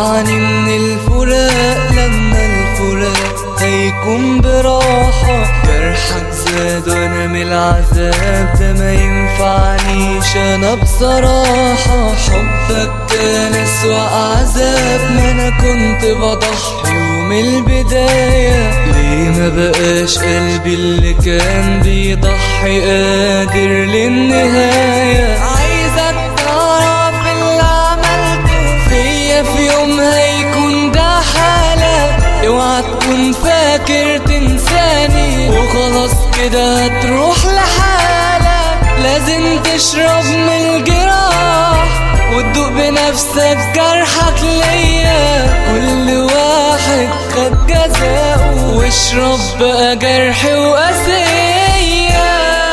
اسمعني من الفراق لما الفراق هيكون براحة جرحك زاد وانا من العذاب ده ما ينفعنيش انا بصراحة حبك كان اسوأ عذاب ما انا كنت بضحي ومن البداية ليه ما بقاش قلبي اللي كان بيضحي قادر للنهاية عايزك تعرف اللي عملته فيا في يوم هيكون ده حالك اوعى تكون فاكر تنساني وخلاص كده هتروح لحالك لازم تشرب من الجراح وتدوق بنفسك جرحك ليا كل واحد خد جزاؤه واشرب بقى جرحي وقاسية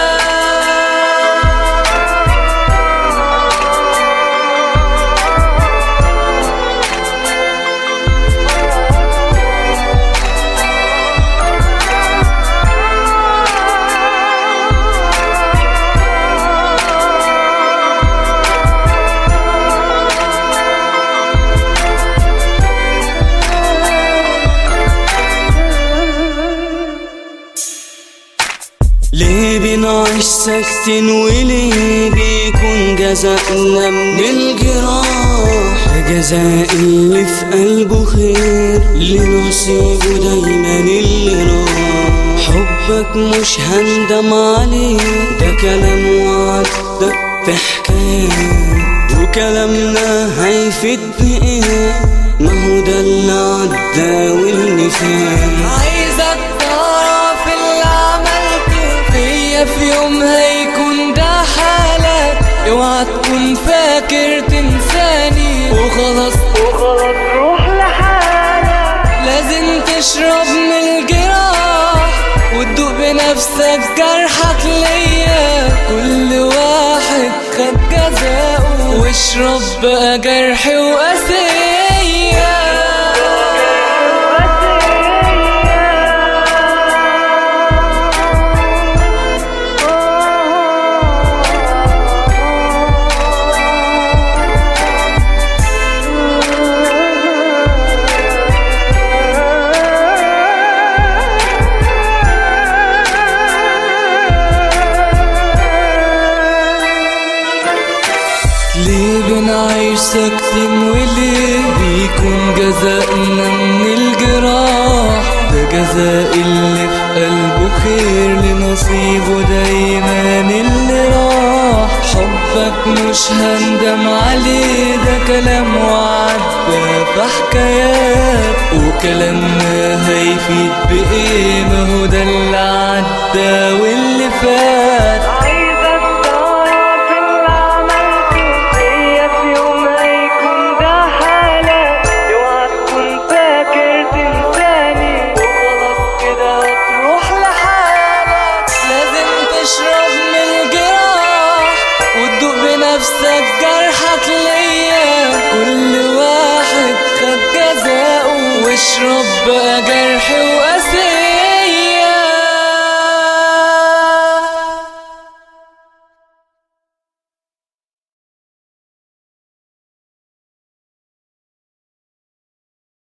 ليه بنعيش ساكتين وليه بيكون جزاءنا من الجراح جزاء اللي في قلبه خير لنصيبه دايما اللي راح حبك مش هندم عليه ده كلام وعد ده في حكاية وكلامنا هيفيد بإيه ما هو ده اللي عدى واللي فات عايزك تعرف اللي عملته فيا في يوم هيكون ده حالك اوعى تكون فاكر تنساني وخلاص وخلاص روح لحالك لازم تشرب من الجراح وتدوق بنفسك جرحك ليا كل واحد خد جزاؤه واشرب بقى جرحي وقاسية ليه بنعيش ساكتين وليه بيكون جزاءنا من الجراح ده جزاء اللي في قلبه خير لنصيبه دايما اللي راح حبك مش هندم عليه ده كلام وعدى في حكايات وكلامنا هيفيد بإيه ما هو ده اللي عدى واللي فات عايزك تعرف اللي عملته فيا في يوم هيكون ده حالك اوعى تكون فاكر تنساني وخلاص كده هتروح لحالك لازم تشرب من الجراح وتدوق بنفسك جرحك ليا كل واحد خد جزاؤه واشرب بقى جرحي